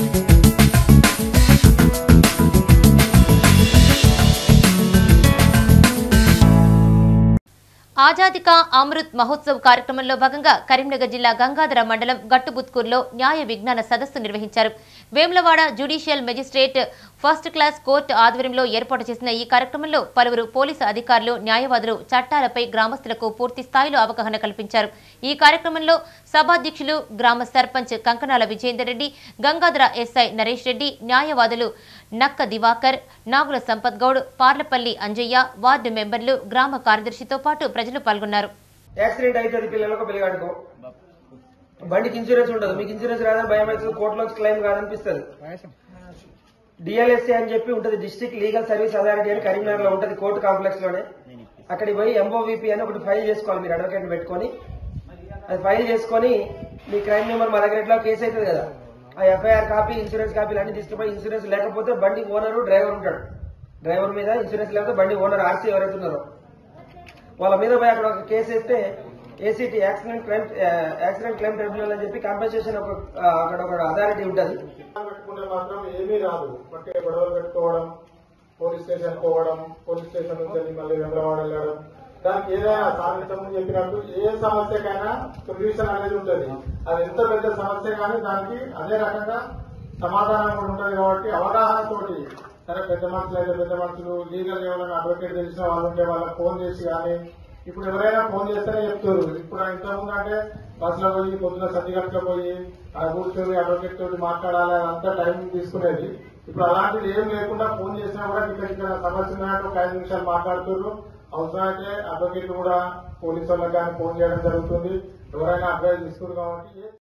ఆజాదీ కా అమృత్ మహోత్సవ్ కార్యక్రమంలో భాగంగా కరీంనగర్ జిల్లా గంగాధర మండలం గట్టుబుత్కూరులో న్యాయ విజ్ఞాన సదస్సు నిర్వహించారు Vemulawada judicial magistrate first class court ఆధ్వర్యంలో ఏర్పాటు చేసిన ఈ కార్యక్రమంలో పలువురు పోలీసు అధికారులు న్యాయవాదులు చట్టాలపై గ్రామస్తులకు పూర్తి స్థాయిలో అవగాహన కల్పించారు ఈ కార్యక్రమంలో సభాధ్యక్షులు గ్రామ సర్పంచ్ కంకనాల విజయేందర్ రెడ్డి గంగాధర ఎస్ఐ నరేష్ రెడ్డి న్యాయవాదులు నక్క దివాకర్ నాగుల సంపత్ గౌడ్ పార్లపల్లి అంజయ్య వార్డు మెంబర్లు గ్రామ కార్యదర్శితో పాటు ప్రజలు పాల్గొన్నారు యాక్సిడెంట్ అవుతుంది పిల్లలకు పిల్లగాడుకో బండికి ఇన్సూరెన్స్ ఉండదు మీకు ఇన్సూరెన్స్ రాదని భయం అవుతుంది కోర్టులో క్లెయిమ్ కాదనిపిస్తుంది డిఎల్ఎస్ఏ అని చెప్పి ఉంటుంది డిస్ట్రిక్ట్ లీగల్ సర్వీస్ అథారిటీ అని కరీంనగర్ లో ఉంటుంది కోర్టు కాంప్లెక్స్ లోనే అక్కడికి పోయి ఎంఓవిపి అని ఒకటి ఫైల్ చేసుకోవాలి మీరు అడ్వకేట్ పెట్టుకొని అది ఫైల్ చేసుకొని మీ క్రైమ్ నెంబర్ మా దగ్గర ఎట్లా కేసు అవుతుంది కదా ఆ ఎఫ్ఐఆర్ కాపీ ఇన్సూరెన్స్ కాపీలు అన్ని తీసుకుపోయి ఇన్సూరెన్స్ లేకపోతే బండి ఓనరు డ్రైవర్ ఉంటాడు డ్రైవర్ మీద ఇన్సూరెన్స్ లేకపోతే బండి ఓనర్ ఆర్సీ ఎవరైతే ఉన్నారో వాళ్ళ మీద పోయి అక్కడ ఒక కేసు వేస్తే ACT accident claim accident claim tribunal అని చెప్పి కాంపెన్సేషన్ ఒక ఆ, అక్కడ ఒక అథారిటీ ఉంటుంది పెట్టుకుంటే మాత్రం ఏమీ రాదు అంటే గొడవలు పెట్టుకోవడం పోలీస్ స్టేషన్ పోవడం పోలీస్ స్టేషన్ నుంచి వెళ్ళి మళ్ళీ వెంబడవాడ వెళ్ళడం దానికి ఏదైనా సాధించడం చెప్పినట్టు ఏ సమస్యకైనా సొల్యూషన్ అనేది ఉంటుంది అది ఎంత పెద్ద సమస్య కానీ దానికి అదే రకంగా సమాధానం కూడా ఉంటుంది కాబట్టి అవగాహనతోటి సరే పెద్ద మనుషులు అయితే పెద్ద మనుషులు లీగల్ ఎవరైనా అడ్వకేట్ తెలిసిన వాళ్ళు ఉంటే వాళ్ళకి ఫోన్ చేసి కానీ ఇప్పుడు ఎవరైనా ఫోన్ చేస్తేనే చెప్తారు ఇప్పుడు ఇంతకుముందు అంటే బస్సులో పోయి పొద్దున సర్టిఫికెట్లో పోయి ఆ కూర్చొని అడ్వకేట్ తోటి మాట్లాడాలి అంతా టైం తీసుకునేది ఇప్పుడు అలాంటిది ఏం లేకుండా ఫోన్ చేసినా కూడా ఇక్కడ ఇక్కడ సమస్య ఉన్నట్టు ఒక ఐదు నిమిషాలు మాట్లాడుతున్నారు అవసరమైతే అడ్వకేట్ కూడా పోలీసు వాళ్ళకి కానీ ఫోన్ చేయడం జరుగుతుంది ఎవరైనా అడ్వైజ్ తీసుకున్నారు కాబట్టి